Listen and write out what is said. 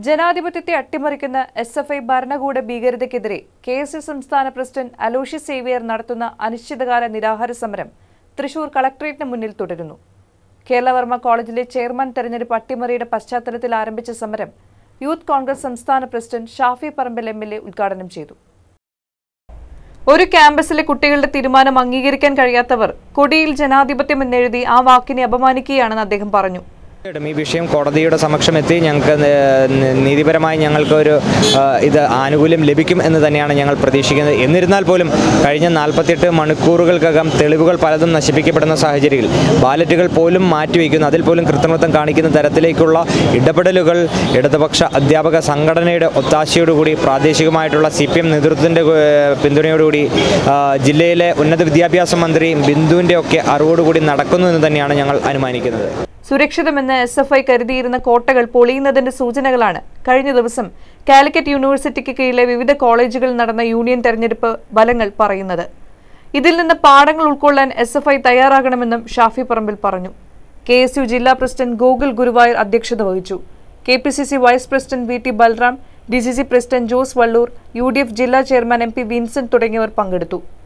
ജനാധിപത്യത്തെ അട്ടിമറിക്കുന്ന S F I ഭരണകൂട ഭീകരതയ്ക്കെതിരെ കെ എസ് യു സംസ്ഥാന പ്രസിഡന്റ് അലോഷ്യസ് സേവിയർ നടത്തുന്ന അനിശ്ചിതകാല നിരാഹാര സമരം തൃശൂർ കളക്ടറേറ്റിന് മുന്നിൽ തുടരുന്നു കേരളവർമ്മ കോളേജിലെ ചെയർമാൻ തെരഞ്ഞെടുപ്പ് അട്ടിമറിയുടെ പശ്ചാത്തലത്തിൽ ആരംഭിച്ച സമരം യൂത്ത് കോൺഗ്രസ് സംസ്ഥാന president Shafi Parambil M L A ഉദ്ഘാടനം ചെയ്തു ഒരു ക്യാമ്പസിലെ കുട്ടികളുടെ തീരുമാനം അംഗീകരിക്കാൻ കഴിയാത്തവർ കൊടിയിൽ ജനാധിപത്യം എന്നെഴുതി ആ വാക്കിനെ അപമാനിക്കുകയാണെന്ന് അദ്ദേഹം പറഞ്ഞു ഈ വിഷയം കോടതിയുടെ സമക്ഷമെത്തി ഞങ്ങൾക്ക് ന- നീതിപരമായി ഞങ്ങൾക്ക് ഒരു ആ, ഇത് ആനുകൂല്യം ലഭിക്കും എന്ന് തന്നെയാണ് ഞങ്ങൾ പ്രതീക്ഷിക്കുന്നത് എന്നിരുന്നാൽ പോലും കഴിഞ്ഞ നാൽപ്പത്തിയെട്ട് മണിക്കൂറുകൾക്കകം തെളിവുകൾ പലതും നശിപ്പിക്കപ്പെടുന്ന സാഹചര്യത്തിൽ ബാലറ്റുകൾ പോലും മാറ്റിവെക്കുന്നു അതിൽ പോലും കൃത്രിമത്വം കാണിക്കുന്ന തരത്തിലേക്കുള്ള ഇടപെടലുകൾ ഇടതുപക്ഷ അധ്യാപക സംഘടനയുടെ ഒത്താശയോടുകൂടി പ്രാദേശികമായിട്ടുള്ള സി പി എം നേതൃത്വത്തിൻ്റെ പിന്തുണയോടുകൂടി ആ, ജില്ലയിലെ ഉന്നത വിദ്യാഭ്യാസ മന്ത്രി ബിന്ദുവിൻ്റെ ഒക്കെ അറിവോടുകൂടി നടക്കുന്നു എന്ന് തന്നെയാണ് ഞങ്ങൾ അനുമാനിക്കുന്നത് സുരക്ഷിതമെന്ന് എസ് എഫ് ഐ കരുതിയിരുന്ന കോട്ടകൾ പൊളിയുന്നതിന്റെ സൂചനകളാണ് കഴിഞ്ഞ ദിവസം കാലിക്കറ്റ് യൂണിവേഴ്സിറ്റിക്ക് കീഴിലെ വിവിധ കോളേജുകളിൽ നടന്ന യൂണിയൻ തെരഞ്ഞെടുപ്പ് ഫലങ്ങൾ പറയുന്നത് ഇതിൽ നിന്ന് പാഠങ്ങൾ ഉൾക്കൊള്ളാൻ എസ് എഫ് ഐ തയ്യാറാകണമെന്നും ഷാഫി പറമ്പിൽ പറഞ്ഞു കെ എസ് യു ജില്ലാ പ്രസിഡന്റ് ഗോകുൽ ഗുരുവായൂർ അധ്യക്ഷത വഹിച്ചു K P C C vice president V T Balram D C C president Jose Vallur U D F ജില്ലാ ചെയർമാൻ എം പി വിൻസെന്റ് തുടങ്ങിയവർ പങ്കെടുത്തു